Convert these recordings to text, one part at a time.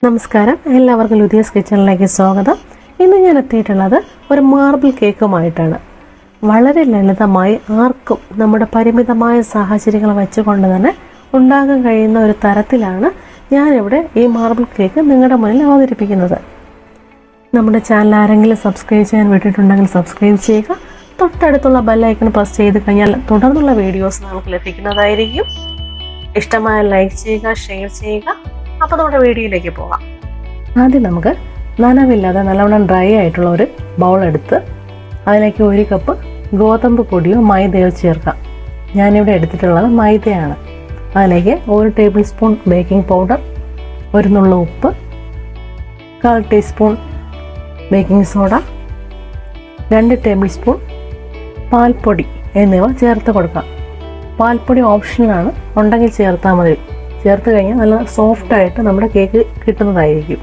നമസ്കാരം എല്ലാവർക്കും ലുതിയസ് കിച്ചണിലേക്ക് സ്വാഗതം ഇന്ന് ഞാൻ എത്തിയിട്ടുള്ളത് ഒരു മാർബിൾ കേക്കുമായിട്ടാണ് വളരെ ലളിതമായി ആർക്കും നമ്മുടെ പരിമിതമായ സാഹചര്യങ്ങൾ വെച്ചുകൊണ്ട് തന്നെ ഉണ്ടാകാൻ കഴിയുന്ന ഒരു തരത്തിലാണ് ഞാനിവിടെ ഈ മാർബിൾ കേക്ക് നിങ്ങളുടെ മുന്നിൽ അവതരിപ്പിക്കുന്നത് നമ്മുടെ ചാനൽ ആരെങ്കിലും സബ്സ്ക്രൈബ് ചെയ്യാൻ വിട്ടിട്ടുണ്ടെങ്കിൽ സബ്സ്ക്രൈബ് ചെയ്യുക തൊട്ടടുത്തുള്ള ബെല്ലൈക്കൺ പ്രസ് ചെയ്ത് കഴിഞ്ഞാൽ തുടർന്നുള്ള വീഡിയോസ് നമുക്ക് ലഭിക്കുന്നതായിരിക്കും ഇഷ്ടമായ ലൈക്ക് ചെയ്യുക ഷെയർ ചെയ്യുക അപ്പോൾ നമ്മുടെ വീഡിയോയിലേക്ക് പോകാം ആദ്യം നമുക്ക് നനവില്ലാതെ നല്ലവണ്ണം ഡ്രൈ ആയിട്ടുള്ള ഒരു ബൗൾ എടുത്ത് അതിലേക്ക് ഒരു കപ്പ് ഗോതമ്പ് പൊടിയോ മൈദയോ ചേർക്കാം ഞാനിവിടെ എടുത്തിട്ടുള്ളത് മൈദയാണ് അതിലേക്ക് ഒരു ടേബിൾ സ്പൂൺ ബേക്കിംഗ് പൗഡർ ഒരു നുള്ള ഉപ്പ് കാൽ ടീസ്പൂൺ ബേക്കിംഗ് സോഡ രണ്ട് ടേബിൾ സ്പൂൺ പാൽപ്പൊടി എന്നിവ ചേർത്ത് കൊടുക്കാം പാൽപ്പൊടി ഓപ്ഷനിലാണ് ഉണ്ടെങ്കിൽ ചേർത്താൽ മതി ചേർത്ത് കഴിഞ്ഞാൽ നല്ല സോഫ്റ്റ് ആയിട്ട് നമ്മുടെ കേക്ക് കിട്ടുന്നതായിരിക്കും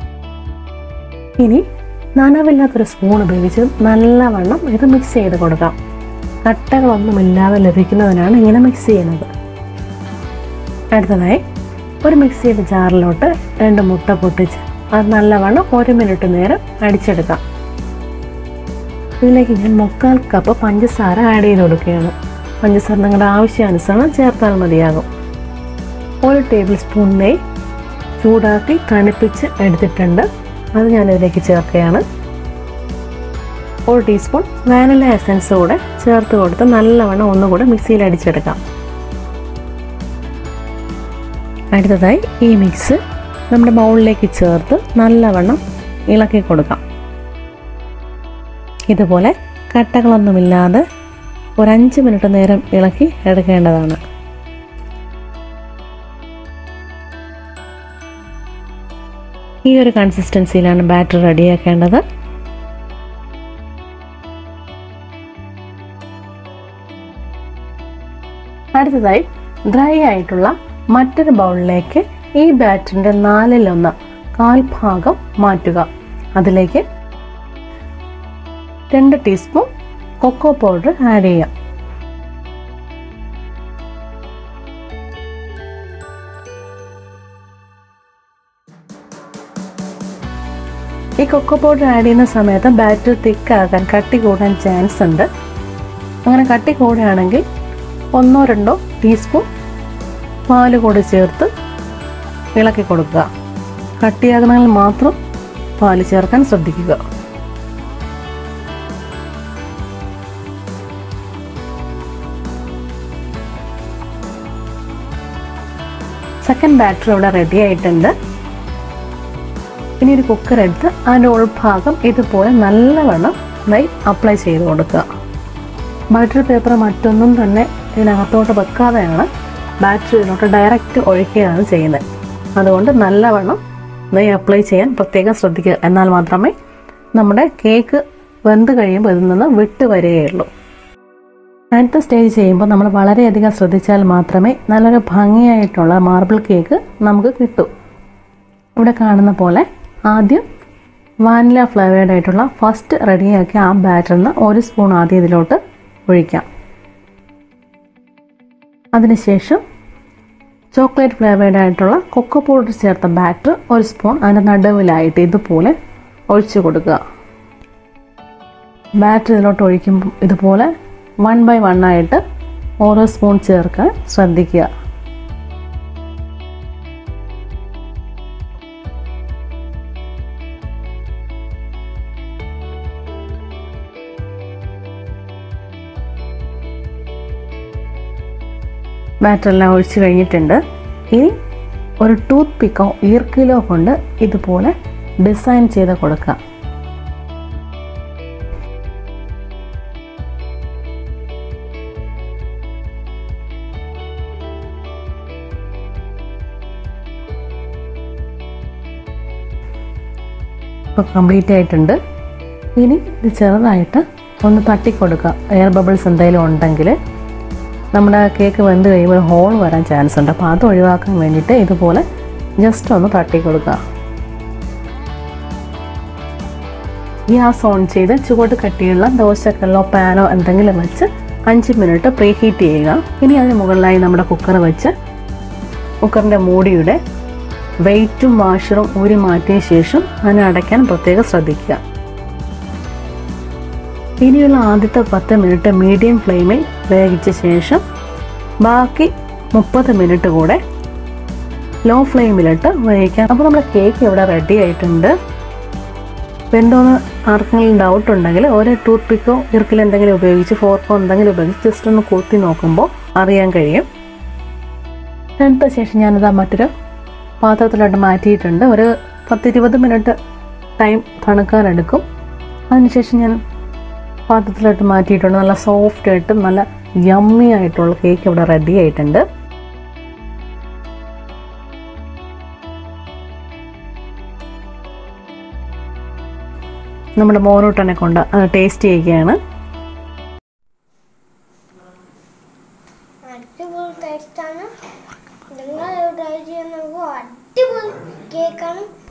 ഇനി നനവില്ലാത്തൊരു സ്പൂൺ ഉപയോഗിച്ച് നല്ലവണ്ണം ഇത് മിക്സ് ചെയ്ത് കൊടുക്കാം കട്ടകളൊന്നുമില്ലാതെ ലഭിക്കുന്നതിനാണ് ഇങ്ങനെ മിക്സ് ചെയ്യുന്നത് അടുത്തതായി ഒരു മിക്സ് ചെയ്ത ജാറിലോട്ട് രണ്ട് മുട്ട പൊട്ടിച്ച് അത് നല്ലവണ്ണം ഒരു മിനിറ്റ് നേരം അടിച്ചെടുക്കാം ഇതിലേക്ക് ഞാൻ മുക്കാൽ കപ്പ് പഞ്ചസാര ആഡ് ചെയ്ത് കൊടുക്കുകയാണ് പഞ്ചസാര നിങ്ങളുടെ ആവശ്യാനുസരണം ചേർത്താൽ മതിയാകും ഒരു ടേബിൾ സ്പൂൺ നെയ് ചൂടാക്കി തണുപ്പിച്ച് എടുത്തിട്ടുണ്ട് അത് ഞാനിതിലേക്ക് ചേർക്കുകയാണ് ഒരു ടീസ്പൂൺ വാനില എസൻസ് കൂടെ ചേർത്ത് കൊടുത്ത് നല്ലവണ്ണം ഒന്നുകൂടെ മിക്സിയിൽ അടിച്ചെടുക്കാം അടുത്തതായി ഈ മിക്സ് നമ്മുടെ ബൗളിലേക്ക് ചേർത്ത് നല്ലവണ്ണം ഇളക്കി കൊടുക്കാം ഇതുപോലെ കട്ടകളൊന്നുമില്ലാതെ ഒരു അഞ്ച് മിനിറ്റ് നേരം ഇളക്കി എടുക്കേണ്ടതാണ് ഈ ഒരു കൺസിസ്റ്റൻസിയിലാണ് ബാറ്റർ റെഡിയാക്കേണ്ടത് അടുത്തതായി ഡ്രൈ ആയിട്ടുള്ള മറ്റൊരു ബൗളിലേക്ക് ഈ ബാറ്ററിൻ്റെ നാലിലൊന്ന് കാൽ ഭാഗം മാറ്റുക അതിലേക്ക് രണ്ട് ടീസ്പൂൺ കൊക്കോ പൗഡർ ആഡ് ചെയ്യാം ഈ കൊക്കോ പൗഡർ ആഡ് ചെയ്യുന്ന സമയത്ത് ബാറ്റർ തിക്കാകാൻ കട്ടി കൂടാൻ ചാൻസ് ഉണ്ട് അങ്ങനെ കട്ടി കൂടുകയാണെങ്കിൽ ഒന്നോ രണ്ടോ ടീസ്പൂൺ പാല് കൂടി ചേർത്ത് ഇളക്കി കൊടുക്കുക കട്ടിയാകുന്നതിൽ മാത്രം പാല് ചേർക്കാൻ ശ്രദ്ധിക്കുക സെക്കൻഡ് ബാറ്റർ ഇവിടെ റെഡി ആയിട്ടുണ്ട് ഇനി ഒരു കുക്കർ എടുത്ത് അതിൻ്റെ ഉൾഭാഗം ഇതുപോലെ നല്ലവണ്ണം നെയ് അപ്ലൈ ചെയ്ത് കൊടുക്കുക ബട്ടർ പേപ്പർ മറ്റൊന്നും തന്നെ ഇതിനകത്തോട്ട് വെക്കാതെയാണ് ബാറ്ററി ഇതിലോട്ട് ഡയറക്റ്റ് ഒഴിക്കുകയാണ് ചെയ്യുന്നത് അതുകൊണ്ട് നല്ലവണ്ണം നെയ്യ് അപ്ലൈ ചെയ്യാൻ പ്രത്യേകം ശ്രദ്ധിക്കുക എന്നാൽ മാത്രമേ നമ്മുടെ കേക്ക് വെന്ത് കഴിയുമ്പോൾ ഇതിൽ നിന്ന് വിട്ട് വരികയുള്ളൂ അടുത്ത സ്റ്റേജ് ചെയ്യുമ്പോൾ നമ്മൾ വളരെയധികം ശ്രദ്ധിച്ചാൽ മാത്രമേ നല്ലൊരു ഭംഗിയായിട്ടുള്ള മാർബിൾ കേക്ക് നമുക്ക് കിട്ടൂ ഇവിടെ കാണുന്ന പോലെ ആദ്യം വാനില ഫ്ലേവേഡ് ആയിട്ടുള്ള ഫസ്റ്റ് റെഡിയാക്കിയ ആ ബാറ്ററിന് ഒരു സ്പൂൺ ആദ്യം ഇതിലോട്ട് ഒഴിക്കാം അതിനുശേഷം ചോക്ലേറ്റ് ഫ്ലേവേഡ് ആയിട്ടുള്ള കൊക്കോ പൗഡർ ചേർത്ത ബാറ്റർ ഒരു സ്പൂൺ അതിൻ്റെ നടുവിലായിട്ട് ഇതുപോലെ ഒഴിച്ചു കൊടുക്കുക ബാറ്റർ ഇതിലോട്ട് ഒഴിക്കുമ്പോൾ ഇതുപോലെ വൺ ബൈ വൺ ആയിട്ട് ഓരോ സ്പൂൺ ചേർക്കാൻ ശ്രദ്ധിക്കുക ബാറ്ററെല്ലാം ഒഴിച്ച് കഴിഞ്ഞിട്ടുണ്ട് ഇനി ഒരു ടൂത്ത് പിക്കോ ഈർക്കിലോ കൊണ്ട് ഇതുപോലെ ഡിസൈൻ ചെയ്ത് കൊടുക്കുക ഇപ്പോൾ കംപ്ലീറ്റ് ആയിട്ടുണ്ട് ഇനി ഇത് ചെറുതായിട്ട് ഒന്ന് തട്ടിക്കൊടുക്കുക എയർ ബബിൾസ് എന്തെങ്കിലും ഉണ്ടെങ്കിൽ നമ്മുടെ കേക്ക് വെന്ത് കഴിയുമ്പോൾ ഹോൾ വരാൻ ചാൻസ് ഉണ്ട് അപ്പോൾ അത് ഒഴിവാക്കാൻ വേണ്ടിയിട്ട് ഇതുപോലെ ജസ്റ്റ് ഒന്ന് തട്ടി കൊടുക്കുക ഗ്യാസ് ഓൺ ചെയ്ത് ചുവട് കട്ടിയുള്ള ദോശക്കല്ലോ പാനോ എന്തെങ്കിലും വെച്ച് അഞ്ച് മിനിറ്റ് പ്രീ ഹീറ്റ് ചെയ്യുക ഇനി അതിന് മുകളിലായി നമ്മുടെ കുക്കർ വെച്ച് കുക്കറിൻ്റെ മൂടിയുടെ വെയിറ്റും വാഷറും ഊരി മാറ്റിയ ശേഷം അതിനെ അടയ്ക്കാൻ പ്രത്യേകം ശ്രദ്ധിക്കുക ഇനിയുള്ള ആദ്യത്തെ പത്ത് മിനിറ്റ് മീഡിയം ഫ്ലെയിമിൽ വേവിച്ച ശേഷം ബാക്കി മുപ്പത് മിനിറ്റ് കൂടെ ലോ ഫ്ലെയിമിലിട്ട് വേവിക്കാം അപ്പോൾ നമ്മുടെ കേക്ക് ഇവിടെ റെഡി ആയിട്ടുണ്ട് വെന്തോന്ന് ആർക്കെങ്കിലും ഡൗട്ട് ഉണ്ടെങ്കിൽ ഒരു ടൂത്ത് പിക്കോ ഇറുക്കിൽ എന്തെങ്കിലും ഉപയോഗിച്ച് ഫോർക്കോ എന്തെങ്കിലും ഉപയോഗിച്ച് ജസ്റ്റ് ഒന്ന് കൂത്തി നോക്കുമ്പോൾ അറിയാൻ കഴിയും തണുത്ത ശേഷം ഞാനത് മറ്റൊരു പാത്രത്തിലോട്ട് മാറ്റിയിട്ടുണ്ട് ഒരു പത്തിരുപത് മിനിറ്റ് ടൈം തണുക്കാനെടുക്കും അതിനുശേഷം ഞാൻ പാത്രത്തിലോട്ട് മാറ്റിയിട്ടുണ്ട് നല്ല സോഫ്റ്റ് ആയിട്ട് നല്ല യമ്മി ആയിട്ടുള്ള കേക്ക് ഇവിടെ റെഡി ആയിട്ടുണ്ട് നമ്മുടെ മോനൂട്ടനെ കൊണ്ട് അത് ടേസ്റ്റ് ചെയ്യുകയാണ് അടിപൊളി ടേസ്റ്റാണ് നിങ്ങൾ ട്രൈ ചെയ്യാൻ നോക്കൂ അടിപൊളി കേക്കാണ്